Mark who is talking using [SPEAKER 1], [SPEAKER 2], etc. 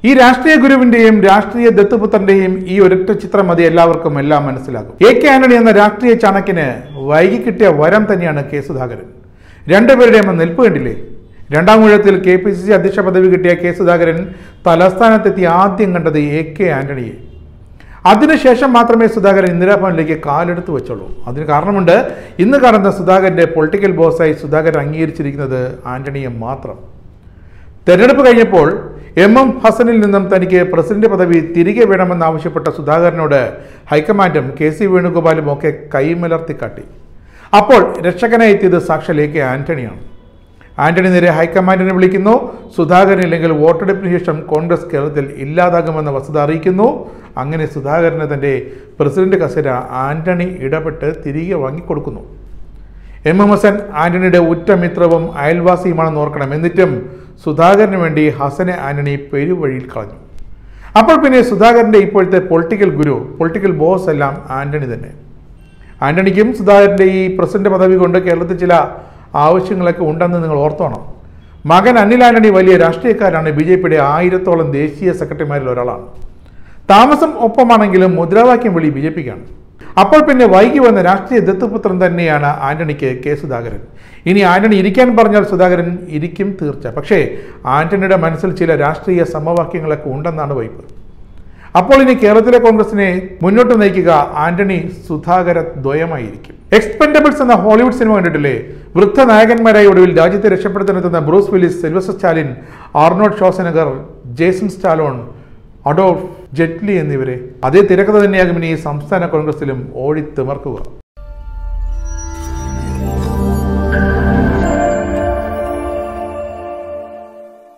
[SPEAKER 1] ഈ രാഷ്ട്രീയ ഗുരുവിന്റെയും രാഷ്ട്രീയ ദത്തുപുത്രന്റെയും ഈ ഒരൊറ്റ ചിത്രം മതി എല്ലാവർക്കും എല്ലാം മനസ്സിലാകും എ കെ ആന്റണി എന്ന രാഷ്ട്രീയ ചാണക്യന് വൈകി കിട്ടിയ വരം തന്നെയാണ് കെ സുധാകരൻ രണ്ടുപേരുടെയും ആ നിൽപ്പ് കണ്ടില്ലേ രണ്ടാം ഊഴത്തിൽ കെ പി സി സി അധ്യക്ഷ പദവി കിട്ടിയ കെ സുധാകരൻ തലസ്ഥാനത്തെത്തി ആദ്യം കണ്ടത് എ കെ ആന്റണിയെ അതിനുശേഷം മാത്രമേ സുധാകരൻ ഇന്ദിരാഭവനിലേക്ക് കാലെടുത്ത് വെച്ചുള്ളൂ അതിന് കാരണമുണ്ട് ഇന്ന് കാണുന്ന സുധാകരന്റെ പൊളിറ്റിക്കൽ ബോസായി സുധാകരൻ അംഗീകരിച്ചിരിക്കുന്നത് ആന്റണിയെ മാത്രം തെരഞ്ഞെടുപ്പ് കഴിഞ്ഞപ്പോൾ എം എം ഹസനിൽ നിന്നും തനിക്ക് പ്രസിഡന്റ് പദവി തിരികെ വേണമെന്നാവശ്യപ്പെട്ട സുധാകരനോട് ഹൈക്കമാൻഡും കെ സി വേണുഗോപാലും ഒക്കെ കൈമലർത്തി കാട്ടി അപ്പോൾ രക്ഷകനായി എത്തിയത് സാക്ഷാൽ എ കെ ആന്റണിയാണ് ആന്റണി നേരെ ഹൈക്കമാൻഡിനെ വിളിക്കുന്നു സുധാകരൻ ഇല്ലെങ്കിൽ വോട്ടെടുപ്പിന് ശേഷം കോൺഗ്രസ് കേരളത്തിൽ ഇല്ലാതാകുമെന്ന വസ്തുത അറിയിക്കുന്നു അങ്ങനെ സുധാകരന് തന്റെ പ്രസിഡന്റ് കസേര ആന്റണി ഇടപെട്ട് തിരികെ വാങ്ങിക്കൊടുക്കുന്നു എം എം ഹസൻ ആന്റണിയുടെ ഉറ്റമിത്രവും അയൽവാസിയുമാണെന്ന് ഓർക്കണം എന്നിട്ടും സുധാകരന് വേണ്ടി ഹസനെ ആന്റണി പെരുവഴിയിൽ കളഞ്ഞു അപ്പോൾ പിന്നെ സുധാകരന്റെ ഇപ്പോഴത്തെ പൊളിറ്റിക്കൽ ഗുരു പൊളിറ്റിക്കൽ ബോസ് എല്ലാം ആന്റണി തന്നെ ആന്റണിക്കും സുധാകരന്റെ ഈ പ്രസിഡന്റ് പദവി കൊണ്ട് കേരളത്തിൽ ചില ആവശ്യങ്ങളൊക്കെ ഉണ്ടെന്ന് നിങ്ങൾ ഓർത്തോണം മകൻ അനിൽ ആന്റണി വലിയ രാഷ്ട്രീയക്കാരാണ് ബി ജെ പിയുടെ ആയിരത്തോളം ദേശീയ സെക്രട്ടറിമാരിൽ ഒരാളാണ് താമസം ഒപ്പമാണെങ്കിലും മുദ്രാവാക്യം വിളി ബി ജെ പിക്കാണ് അപ്പോൾ പിന്നെ വൈകി വന്ന രാഷ്ട്രീയ ദത്തുപുത്രൻ തന്നെയാണ് ആന്റണിക്ക് കെ സുധാകരൻ ഇനി ആന്റണി ഇരിക്കാൻ പറഞ്ഞാൽ സുധാകരൻ ഇരിക്കും തീർച്ച പക്ഷേ ആന്റണിയുടെ മനസ്സിൽ ചില രാഷ്ട്രീയ സമവാക്യങ്ങളൊക്കെ ഉണ്ടെന്നാണ് വൈപ്പ് അപ്പോൾ ഇനി കേരളത്തിലെ കോൺഗ്രസിനെ മുന്നോട്ട് നയിക്കുക ആന്റണി സുധാകര ദ്വയമായിരിക്കും എക്സ്പെൻഡബിൾസ് എന്ന ഹോളിവുഡ് സിനിമ കണ്ടിട്ടില്ലേ വൃദ്ധ നായകന്മാരായ ഒടുവിൽ രാജ്യത്തെ രക്ഷപ്പെടുത്താനെത്തുന്ന Bruce Willis Sylvester Stallone Arnold Schwarzenegger Jason Stallone Adolf Jet Li എന്നിവരെ അതേ തിരക്കഥ തന്നെയാകും ഇനി ഈ സംസ്ഥാന കോൺഗ്രസിലും ഓടിത്തിമർക്കുക